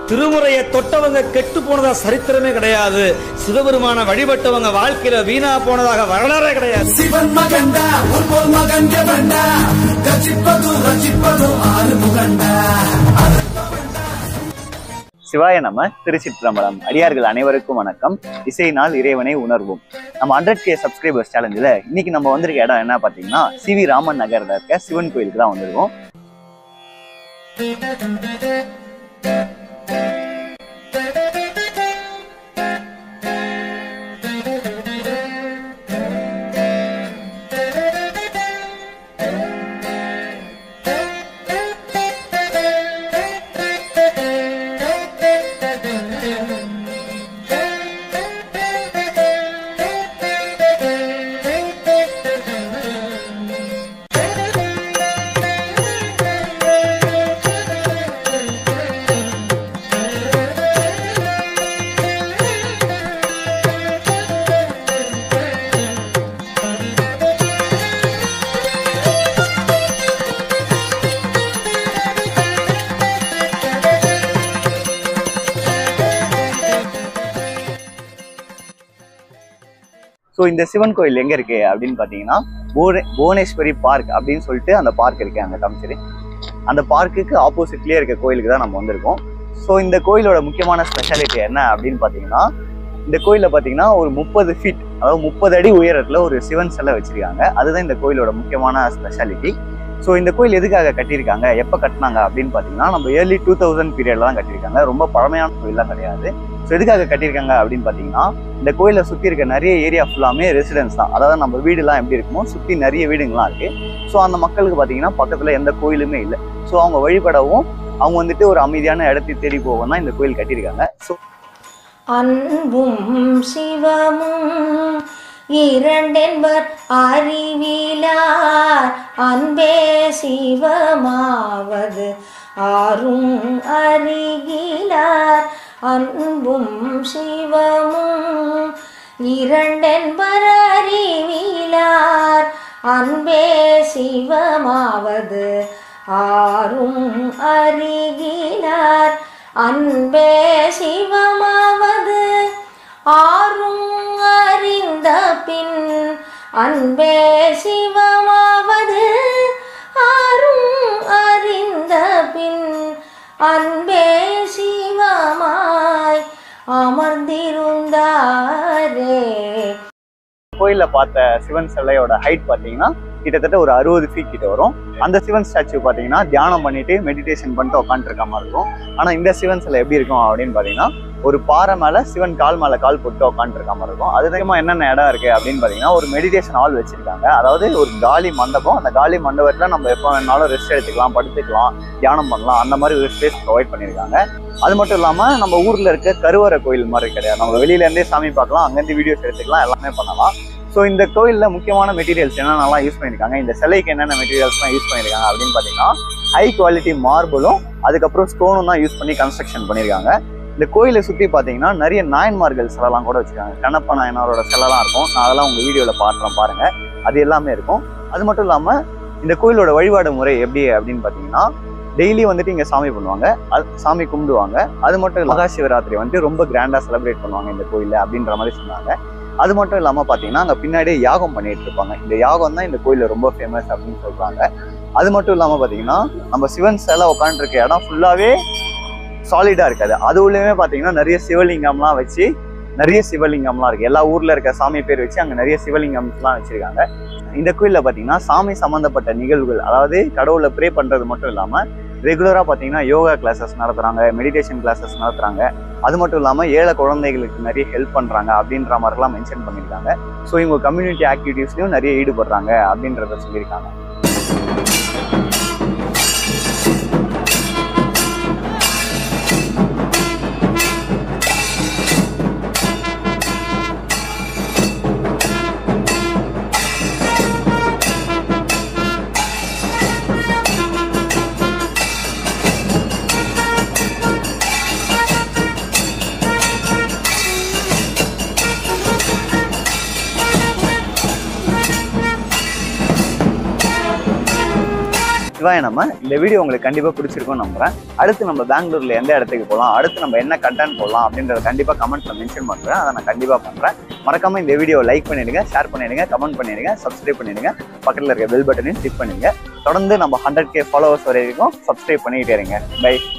திருமுறையை தொட்டவங்க கெட்டு போனதா சரித்திரமே கிடையாது சிவபெருமான வழிபட்டவங்க வாழ்க்கையில வீணா போனதாக வரலாறே கிடையாது சிவன் மகண்டா உன்போல் மகன் எவன்டா ரசிப்பது ரசிப்பது ஆறு முகண்டா சிவாய நம திருச்சிற்றம்பலம் அடியார்கள் அனைவருக்கும் வணக்கம் இசையினால் இறைவனை உணர்வோம் நம்ம ஹண்ட்ரட் கே சப்ஸ்கிரைபர்ஸ் சேலஞ்சில் இன்னைக்கு நம்ம வந்திருக்க இடம் என்ன பார்த்தீங்கன்னா சி வி ராமன் நகர்ல இருக்க சிவன் கோயிலுக்கு தான் வந்திருக்கோம் ஸோ இந்த சிவன் கோயில் எங்க இருக்கு அப்படின்னு பார்த்தீங்கன்னா புவனே புவனேஸ்வரி பார்க் அப்படின்னு சொல்லிட்டு அந்த பார்க் இருக்கு அந்த காமிச்சரி அந்த பார்க்குக்கு ஆப்போசிட்லேயே இருக்க கோயிலுக்கு தான் நம்ம வந்திருக்கோம் ஸோ இந்த கோயிலோட முக்கியமான ஸ்பெஷாலிட்டி என்ன அப்படின்னு பார்த்தீங்கன்னா இந்த கோயிலில் பார்த்தீங்கன்னா ஒரு முப்பது ஃபீட் அதாவது முப்பது அடி உயரத்தில் ஒரு சிவன் சிலை வச்சிருக்காங்க அதுதான் இந்த கோயிலோட முக்கியமான ஸ்பெஷாலிட்டி ஸோ இந்த கோயில் எதுக்காக கட்டியிருக்காங்க எப்போ கட்டினாங்க அப்படின்னு பார்த்தீங்கன்னா நம்ம ஏர்லி டூ தௌசண்ட் பீரியட்ல தான் கட்டியிருக்காங்க ரொம்ப பழமையான கோயிலாம் கிடையாது ஸோ எதுக்காக கட்டியிருக்காங்க அப்படின்னு பார்த்தீங்கன்னா இந்த கோயிலை சுற்றி இருக்க நிறைய ஏரியா ஃபுல்லாமே ரெசிடென்ஸ் தான் அதாவது நம்ம வீடுலாம் எப்படி இருக்குமோ சுற்றி நிறைய வீடுங்களாம் இருக்கு ஸோ அந்த மக்களுக்கு பார்த்தீங்கன்னா பக்கத்தில் எந்த கோயிலுமே இல்லை ஸோ அவங்க வழிபடவும் அவங்க வந்துட்டு ஒரு அமைதியான இடத்தை தேடி போகவும் தான் இந்த கோயில் கட்டியிருக்காங்க ஸோ அன்பும் சிவமும் இரண்டென்பர் அறிவிலார் அன்பே சிவமாவது ஆரும் அறிகிலார் அன்பும் சிவமும் இரண்டென்பர் அறிவிலார் அன்பே சிவமாவது ஆரும் அறிகிலார் அன்பே சிவமாவது ஆரும் அறிந்த பின் அன்பே சிவமாவது ஆரும் அறிந்த பின் அன்பே சிவமாய் அமர்ந்திருந்தாரே கோயிலில் பார்த்த சிவன் சிலையோட ஹைட் பார்த்தீங்கன்னா கிட்டத்தட்ட ஒரு அறுபது ஃபீட் கிட்ட வரும் அந்த சிவன் ஸ்டாச்சு பார்த்தீங்கன்னா தியானம் பண்ணிட்டு மெடிடேஷன் பண்ணிட்டு உட்காந்துருக்க மாதிரி இருக்கும் ஆனால் இந்த சிவன் சிலை எப்படி இருக்கும் அப்படின்னு பார்த்தீங்கன்னா ஒரு பாறை மேலே சிவன் கால் மேலே கால் போட்டு உட்காந்துருக்க மாதிரி இருக்கும் அது தெரியுமா என்னென்ன இடம் இருக்கு அப்படின்னு பார்த்தீங்கன்னா ஒரு மெடிடேஷன் ஹால் வச்சிருக்காங்க அதாவது ஒரு காலி மண்டபம் அந்த காலி மண்டபத்தில் நம்ம எப்போ வேணாலும் ரெஸ்ட் எடுத்துக்கலாம் படுத்துக்கலாம் தியானம் பண்ணலாம் அந்த மாதிரி ஒரு ஸ்பேஸ் ப்ரொவைட் பண்ணியிருக்காங்க அது மட்டும் இல்லாமல் நம்ம ஊரில் இருக்க கருவறை கோயில் மாதிரி கிடையாது நம்ம வெளியில இருந்தே சாமி பார்க்கலாம் அங்கேருந்து வீடியோஸ் எடுத்துக்கலாம் எல்லாமே பண்ணலாம் ஸோ இந்த கோயிலில் முக்கியமான மெட்டீரியல்ஸ் என்னென்னலாம் யூஸ் பண்ணியிருக்காங்க இந்த சிலைக்கு என்னென்ன மெட்டீரியல்ஸ்லாம் யூஸ் பண்ணியிருக்காங்க அப்படின்னு பார்த்தீங்கன்னா ஹை குவாலிட்டி மார்பிளும் அதுக்கப்புறம் ஸ்டோனும் தான் யூஸ் பண்ணி கன்ஸ்ட்ரக்ஷன் பண்ணியிருக்காங்க இந்த கோயிலை சுற்றி பார்த்தீங்கன்னா நிறைய நாயன்மார்கள் சிலைலாம் கூட வச்சுருக்காங்க கண்ணப்ப நாயனாரோட சிலைலாம் இருக்கும் நான் அதெல்லாம் உங்கள் வீடியோவில் பாடுறேன் பாருங்க அது எல்லாமே இருக்கும் அது மட்டும் இல்லாமல் இந்த கோயிலோட வழிபாடு முறை எப்படி அப்படின்னு பார்த்தீங்கன்னா டெய்லி வந்துட்டு இங்கே சாமி பண்ணுவாங்க அது சாமி கும்பிடுவாங்க அது மட்டும் இல்ல, மகா சிவராத்திரி வந்துட்டு ரொம்ப கிராண்டாக செலிப்ரேட் பண்ணுவாங்க இந்த கோயிலில் அப்படின்ற மாதிரி சொன்னாங்க அது மட்டும் இல்லாமல் பார்த்தீங்கன்னா அங்கே பின்னாடியே யாகம் பண்ணிட்டு இருப்பாங்க இந்த யாகம் தான் இந்த கோயிலில் ரொம்ப ஃபேமஸ் அப்படின்னு சொல்றாங்க அது மட்டும் இல்லாமல் பார்த்தீங்கன்னா நம்ம சிவன் சிலை உட்காந்துருக்க இடம் ஃபுல்லாகவே சாலிடாக இருக்காது அது உள்ளேயுமே பார்த்தீங்கன்னா நிறைய சிவலிங்கம்லாம் வச்சு நிறைய சிவலிங்கம்லாம் இருக்கு எல்லா ஊர்ல இருக்க சாமி பேர் வச்சு அங்கே நிறைய சிவலிங்கம்ஸ்லாம் வச்சிருக்காங்க இந்த கோயிலில் பார்த்தீங்கன்னா சாமி சம்மந்தப்பட்ட நிகழ்வுகள் அதாவது கடவுளை ப்ரே பண்ணுறது மட்டும் இல்லாமல் ரெகுலராக பார்த்தீங்கன்னா யோகா கிளாஸஸ் நடத்துகிறாங்க மெடிடேஷன் கிளாஸஸ் நடத்துகிறாங்க அது மட்டும் இல்லாமல் ஏழை குழந்தைகளுக்கு நிறைய ஹெல்ப் பண்ணுறாங்க அப்படின்ற மாதிரிலாம் மென்ஷன் பண்ணியிருக்காங்க ஸோ இவங்க கம்யூனிட்டி ஆக்டிவிட்டீஸ்லையும் நிறைய ஈடுபடுறாங்க அப்படின்றத சொல்லியிருக்காங்க அன்பே சிவாய நம்ம இந்த வீடியோ உங்களுக்கு கண்டிப்பாக பிடிச்சிருக்கும்னு நம்புறேன் அடுத்து நம்ம பெங்களூர்ல எந்த இடத்துக்கு போகலாம் அடுத்து நம்ம என்ன கண்டென்ட் போடலாம் அப்படின்றத கண்டிப்பாக கமெண்ட்ல மென்ஷன் பண்ணுறேன் அதை நான் கண்டிப்பாக பண்ணுறேன் மறக்காம இந்த வீடியோ லைக் பண்ணிடுங்க ஷேர் பண்ணிடுங்க கமெண்ட் பண்ணிடுங்க சப்ஸ்கிரைப் பண்ணிடுங்க பக்கத்தில் இருக்க பெல் பட்டனையும் கிளிக் பண்ணிடுங்க தொடர்ந்து நம்ம ஹண்ட்ரட் கே ஃபாலோவர்ஸ் வரைக்கும் சப்ஸ்கிரைப் பண்ணிக்கிட்டே இருங்க பை